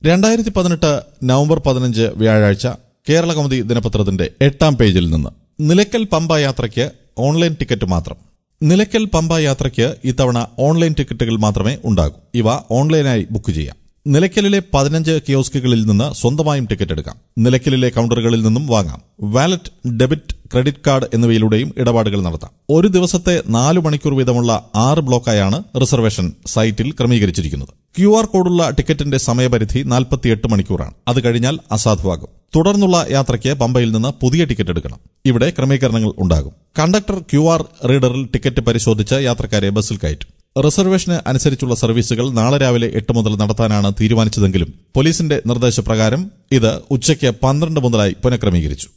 രണ്ടായിരത്തി പതിനെട്ട് നവംബർ പതിനഞ്ച് വ്യാഴാഴ്ച കേരള കൗമുദി ദിനപത്രത്തിന്റെ എട്ടാം പേജിൽ നിന്ന് നിലയ്ക്കൽ പമ്പ യാത്രയ്ക്ക് ഓൺലൈൻ ടിക്കറ്റ് മാത്രം നിലയ്ക്കൽ പമ്പ യാത്രയ്ക്ക് ഇത്തവണ ഓൺലൈൻ ടിക്കറ്റുകൾ മാത്രമേ ഉണ്ടാകൂ ഇവ ഓൺലൈനായി ബുക്ക് ചെയ്യാം നിലയ്ക്കലിലെ പതിനഞ്ച് കിയോസ്കുകളിൽ നിന്ന് സ്വന്തമായും ടിക്കറ്റ് എടുക്കാം നിലയ്ക്കലിലെ കൌണ്ടറുകളിൽ നിന്നും വാങ്ങാം വാലറ്റ് ഡെബിറ്റ് ക്രെഡിറ്റ് കാർഡ് എന്നിവയിലൂടെയും ഇടപാടുകൾ നടത്താം ഒരു ദിവസത്തെ നാല് മണിക്കൂർ വീതമുള്ള ആറ് ബ്ലോക്കായാണ് റിസർവേഷൻ സൈറ്റിൽ ക്രമീകരിച്ചിരിക്കുന്നത് ക്യു ആർ കോഡുള്ള ടിക്കറ്റിന്റെ സമയപരിധി നാൽപ്പത്തിയെട്ട് മണിക്കൂറാണ് അത് കഴിഞ്ഞാൽ അസാധുവാകും തുടർന്നുള്ള യാത്രയ്ക്ക് പമ്പയിൽ നിന്ന് പുതിയ ടിക്കറ്റ് എടുക്കണം ഇവിടെ ക്രമീകരണങ്ങൾ ഉണ്ടാകും കണ്ടക്ടർ ക്യു ആർ റീഡറിൽ ടിക്കറ്റ് പരിശോധിച്ച് യാത്രക്കാരെ ബസ്സിൽ കയറ്റും റിസർവേഷന് അനുസരിച്ചുള്ള സർവീസുകൾ നാളെ രാവിലെ എട്ട് മുതൽ നടത്താനാണ് തീരുമാനിച്ചതെങ്കിലും പോലീസിന്റെ നിർദ്ദേശപ്രകാരം ഇത് ഉച്ചയ്ക്ക് പന്ത്രണ്ട് മുതലായി പുനഃക്രമീകരിച്ചു